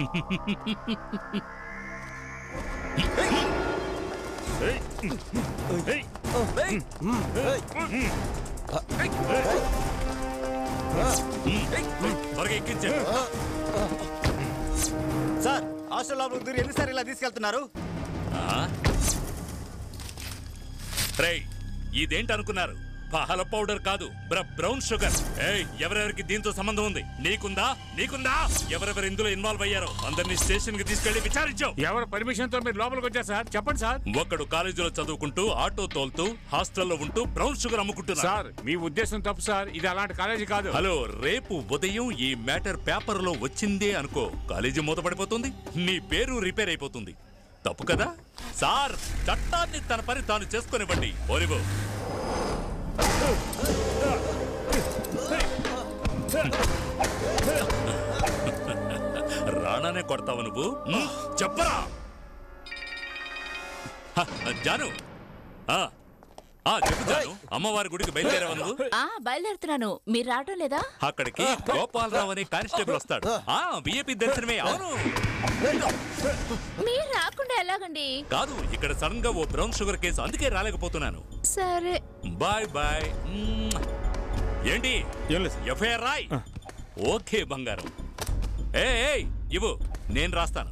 త్వరగా ఎక్కించు sir hostel లోపలికి దూరి ఎన్నిసార్లు ఇలా తీసుకెళ్తున్నారు రేయ్ ఇదేంటి అనుకున్నారు పాల పౌడర్ కాదు బ్ర బ్రౌన్ షుగర్ ఏయ్ ఎవరెవరికి దీంతో సంబంధం ఉంది నీకుందా నీకుందా ఎవరెవరు ఇందులో ఇన్వాల్వ్ అయ్యారో అందరినీ స్టేషన్ కి తీసుకెళ్లి విచారించావు ఎవరి పర్మిషన్ తో మీరు లోపలికి వచ్చారు సార్ చెప్పండి సార్ ఒకడు కాలేజీలో చదువుకుంటూ ఆటో తోలుతూ హాస్టల్లో ఉంటూ బ్రౌన్ షుగర్ అమ్ముకుంటున్నా సార్ మీ ఉద్దేశం తప్పు సార్ ఇది అలాంటి కాలేజీ కాదు హలో రేపు ఉదయం ఈ మ్యాటర్ పేపర్ లో వచ్చిందే అనుకో కాలేజీ మూతపడిపోతుంది నీ పేరు రిపేర్ అయిపోతుంది తప్పు కదా సార్ చట్టాన్ని తన పని తాను చేసుకునివ్వండి ఓరిగో రాణానే కొడతావు నువ్వు ఉమ్, చెప్పరా హ, జాను ఆ, ఆ, చెప్పు జాను అమ్మవారి గుడికి బయలుదేరావు నువ్వు ఆ బయలుదేరుతున్నాను మీరు రావటం లేదా అక్కడికి గోపాలరావు అనే కానిస్టేబుల్ వస్తాడు ఆ బిఏపీ దర్శనమే అవును మీరు రాకుండా ఎలాగండి కాదు ఇక్కడ సడన్ గా ఓ బ్రౌన్ షుగర్ కేసు అందుకే రాలేకపోతున్నాను సరే బాయ్ బాయ్ మ్మ్. ఏంటి ఎఫ్ఐఆర్ రాయ్ ఓకే బంగారం ఏ ఏయ్, ఇవ్వు నేను రాస్తాను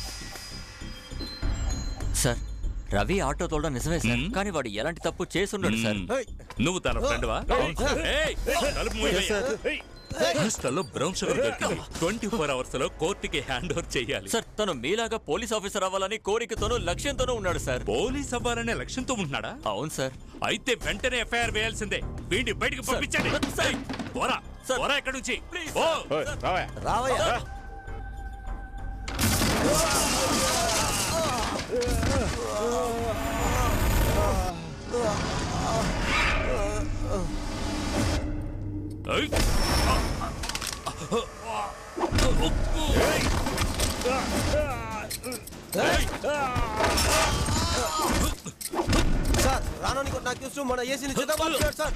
సార్ రవి ఆటో తోలడం నిజమే సార్ కానీ వాడు ఎలాంటి తప్పు చేసి ఉండడు సార్ నువ్వు తన ఫ్రెండ్ వా తలుపు మూయవయ్యా. హాస్టల్లో బ్రౌన్ షుగర్ దొరికింది ట్వంటీ ఫోర్ అవర్స్ లో కోర్టుకి హ్యాండ్ ఓవర్ చేయాలి సార్ తను మీలాగా పోలీస్ ఆఫీసర్ అవ్వాలని కోరికతోనూ లక్ష్యంతోనూ ఉన్నాడు సార్ పోలీస్ అవ్వాలనే లక్ష్యంతో ఉంటున్నాడా అవును సార్ అయితే వెంటనే ఎఫ్ఐఆర్ వేయాల్సిందే వీడిని బయటికి పంపించండి ఏయ్, పోరా పోరా ఎక్కడి నుంచి ఓ రావయ్యా ఏయ్. సార్ రానోని నాకు చూస్తూ మన ఏసీని చిన్నబాబు సార్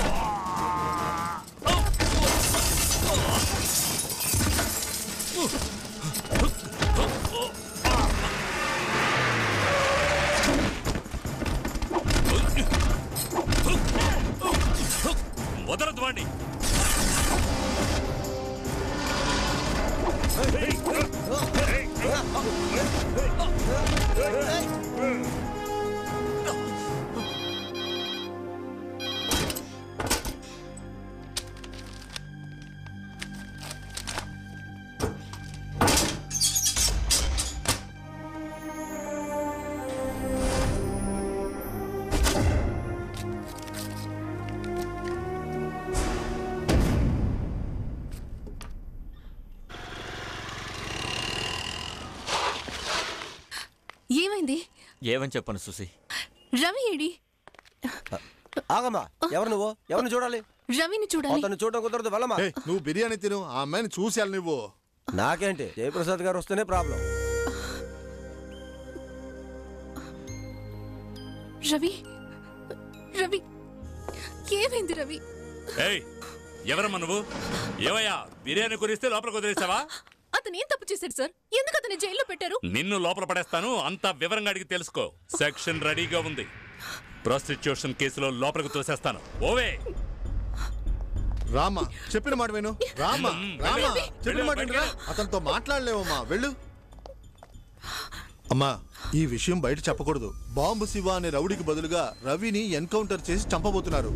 వదలదు వాణ్ణి ఏమైంది ఏమని చెప్పను సుసి రవి ఏడి ఆగమ్మా ఎవరు నువ్వు ఎవరిని చూడాలి రవిని చూడాలి అతను చూడడం కుదరదు వెళ్ళమ్మా ఏయ్, నువ్వు బిర్యానీ తిను ఆ అమ్మాయిని చూసేయాలి నువ్వు నాకేంటి జయప్రసాద్ గారు వస్తేనే ప్రాబ్లం రవి రవి ఏమైంది రవి ఏయ్ ఎవరమ్మా నువ్వు ఏవయ్యా బిర్యానీ కొనిస్తే లోపలికి వదిలేసావా అతను ఏం తప్పు చేశాడు సార్ ఎందుకు అతని జైల్లో పెట్టారు నిన్ను లోపల పడేస్తాను అంతా వివరంగా అడిగి తెలుసుకో సెక్షన్ రెడీగా ఉంది ప్రాస్టిట్యూషన్ కేసులో లోపలికి తోసేస్తాను ఓవే రామా చెప్పిన మాట విను రామా మ్మ్, రామా వెళ్ళు, చెప్పిన వెళ్ళు, మాట వినురా అతనితో మాట్లాడలేవమ్మా వెళ్ళు అమ్మా ఈ విషయం బయట చెప్పకూడదు బాంబు శివ అనే రౌడీకి బదులుగా రవిని ఎన్కౌంటర్ చేసి చంపబోతున్నారు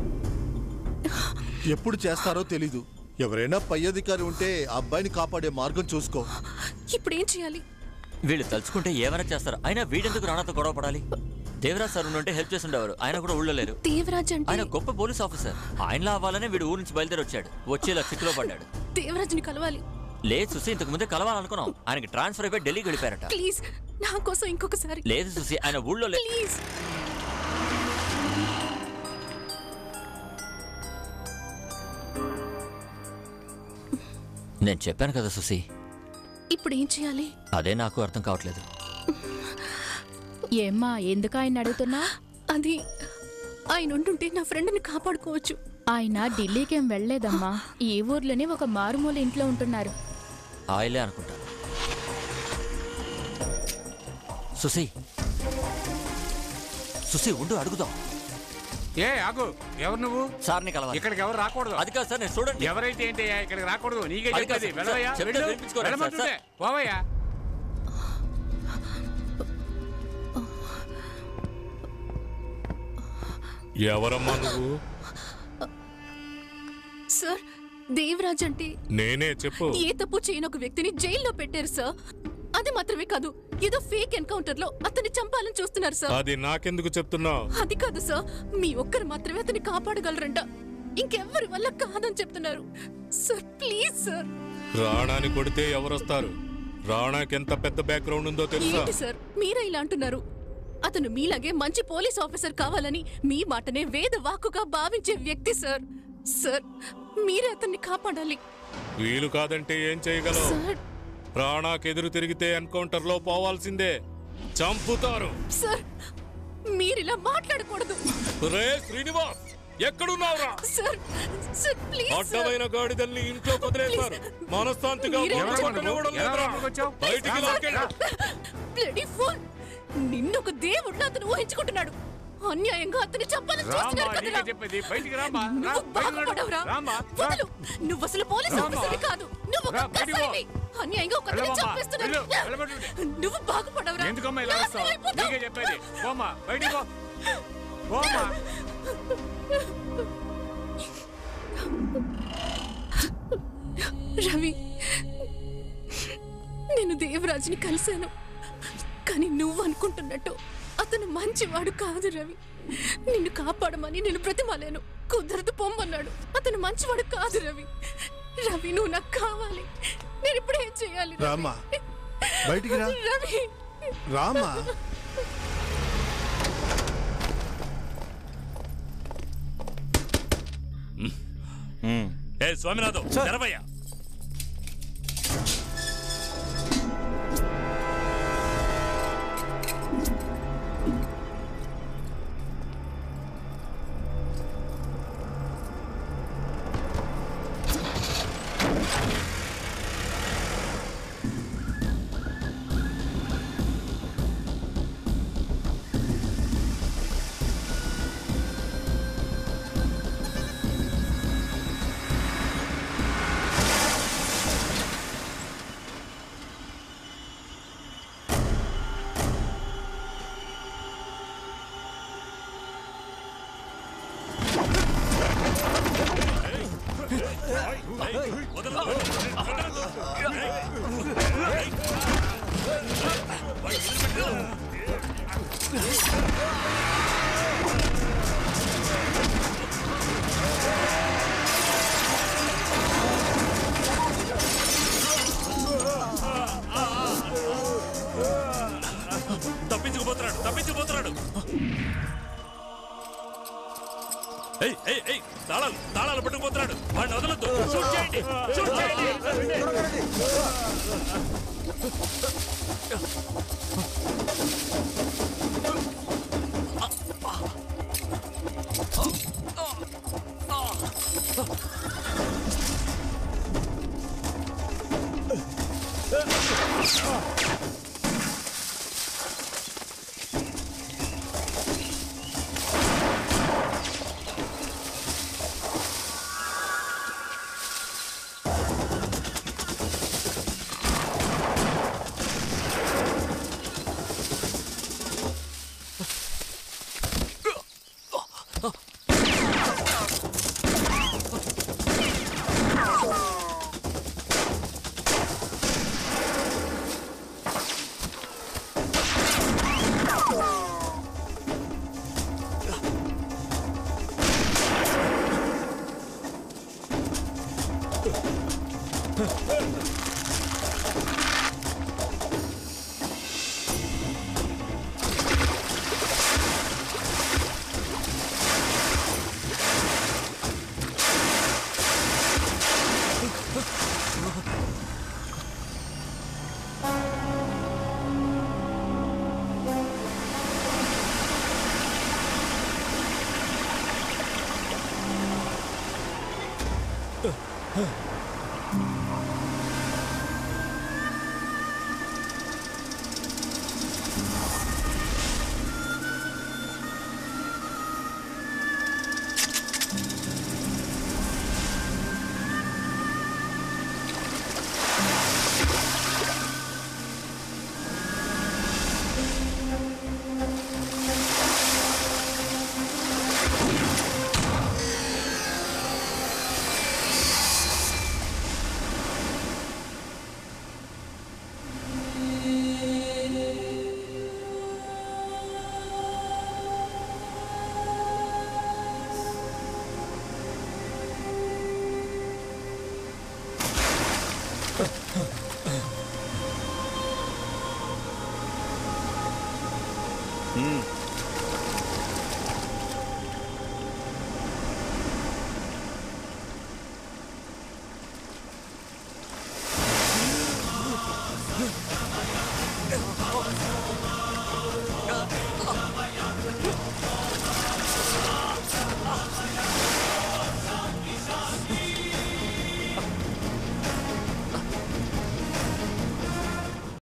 ఎప్పుడు చేస్తారో తెలీదు ఎవరైనా పై అధికారి ఉంటే ఆ అబ్బాయిని కాపాడే మార్గం చూసుకో ఇప్పుడు ఏం చేయాలి వీళ్ళు తలుచుకుంటే ఏమైనా చేస్తారు అయినా వీడెందుకు రాణాతో గొడవ పడాలి దేవరాజ్ సార్ ఉంటే హెల్ప్ చేసి ఉండేవారు ఆయన కూడా ఊళ్ళో లేరు దేవరాజ్ అంటే ఆయన గొప్ప పోలీస్ ఆఫీసర్ ఆయనలా అవ్వాలనే వీడు ఊరు నుంచి బయలుదేరి వచ్చాడు వచ్చేలా చిక్కులో పడ్డాడు దేవరాజ్ని కలవాలి లేదు సుసి ఇంతకు ముందే కలవాలనుకున్నాం ఆయనకి ట్రాన్స్ఫర్ అయిపోయి ఢిల్లీకి వెళ్ళిపోయారట ప్లీజ్ నా కోసం ఇంకొకసారి లేదు సుసి ఆయన ఊళ్ళో లే ప్లీజ్ నేను చెప్పాను కదా సుసి ఇప్పుడు ఏం చేయాలి అదే నాకు అర్థం కావట్లేదు ఏమ్మా ఎందుకు ఆయన అడుగుతున్నా అది ఆయన ఉంటుంటే నా ఫ్రెండ్ని కాపాడుకోవచ్చు ఆయన ఢిల్లీకేం వెళ్ళలేదమ్మా ఈ ఊర్లోనే ఒక మారుమూల ఇంట్లో ఉంటున్నారు ఆయిలే అనుకుంటా సుసి సుసి ఉండు అడుగుదాం ఏ ఆగు ఎవరు నువ్వు సార్ని కలవాలి ఇక్కడికి ఎవరు రాకూడదు అది కాదు సార్ నేను చూడండి ఎవరైతే ఏంటి ఇక్కడికి రాకూడదు నీకే అది కాదు చెప్పేది సార్. వెళ్ళవయ్యా చెప్తే వెళ్ళు. వినిపించుకోరా సార్. వెళ్ళమంటుంటే. పోవయ్యా ఎవరమ్మా నువ్వు సార్ దేవరాజ్ అంటే నేనే చెప్పు ఏ తప్పు చేయని ఒక వ్యక్తిని జైల్లో పెట్టారు సార్ అది మాత్రమే కాదు ఏదో ఫేక్ ఎన్కౌంటర్ లో అతన్ని చంపాలని చూస్తున్నారు సార్ అది నాకెందుకు చెప్తున్నావు అది కాదు సార్ మీ ఒక్కరు మాత్రమే అతన్ని కాపాడగలరంట ఇంకెవ్వరి వల్ల కాదని చెప్తున్నారు సార్ ప్లీజ్ సార్ రాణాని కొడితే ఎవరొస్తారు రాణాకి ఎంత పెద్ద బ్యాక్గ్రౌండ్ ఉందో తెలుసా ఏంటి సార్ మీరే ఇలా అంటున్నారు అతను మీలాగే మంచి పోలీస్ ఆఫీసర్ కావాలని మీ మాటనే వేద వాక్కుగా భావించే వ్యక్తి సార్ సార్ మీరే అతన్ని కాపాడాలి వీలు కాదంటే ఏం చేయగలవు సార్ రాణాకి ఎదురు తిరిగితే ఎన్కౌంటర్ లో పోవాల్సిందే చంపుతారు సార్ మీరిలా మాట్లాడకూడదు రే శ్రీనివాస్ ఎక్కడున్నావురా సార్ సార్ ప్లీజ్ సార్ అడ్డమైన గాడిదల్ని ఇంట్లో వదిలేశారు మనశ్శాంతిగా మీరే ఊరు ఎవరు పట్టనివ్వడం నువ్వు? ఎలా లేదురా. లోపలికి వచ్చావు? బయటికి రా, లాక్కెళ్ళు. బ్లడీ ఫోన్ నిన్ను ఒక దేవుడిని అతను ఊహించుకుంటున్నాడు అన్యాయంగా అతన్ని చంపాలని రామ్మా చూస్తున్నారు నీకే కదరా చెప్పేది బయటికి రామ్మా రా, నువ్వు బయటికి నడు. బాగుపడవురా రామ్మా రా. వదలు నువ్వు అసలు పోలీస్ రామ్మా. ఆఫీసర్ కాదు నువ్వు ఒక రా, బయటికి పో. కసాయివి. అన్యాయంగా ఒక అతన్ని వెళ్ళమ్మా. చంపేస్తున్నాడు వెళ్ళు, వెళ్ళబెట్టు. నువ్వు బాగుపడవురా ఎందుకమ్మా ఇలా నాశనం వస్తావు అయిపోతావు. నీకే చెప్పేది పోమ్మా బయటికి పో పోమ్మా రవి నేను దేవరాజుని కలిశాను కానీ నువ్వు అనుకుంటున్నట్టు అతను మంచివాడు కాదు రవి నిన్ను కాపాడమని నేను ప్రతిమాలేను కుదరదు పొమ్మన్నాడు అతను మంచివాడు కాదు రవి రవి నువ్వు నాకు కావాలి నేను ఇప్పుడు ఏం చేయాలి రవి? రామ్మా బయటికి రా రవి రామ్మా ఏ స్వామినాథం సార్. తెరవయ్యా తప్పించుకుపోతున్నాడు తప్పించుకుపోతున్నాడు ఏయ్ ఏయ్ ఏయ్ తాళాలు తాళాలు పట్టుకుపోతున్నాడు వాడిని వదలొద్దు షూట్ చేయండి షూట్ చేయండి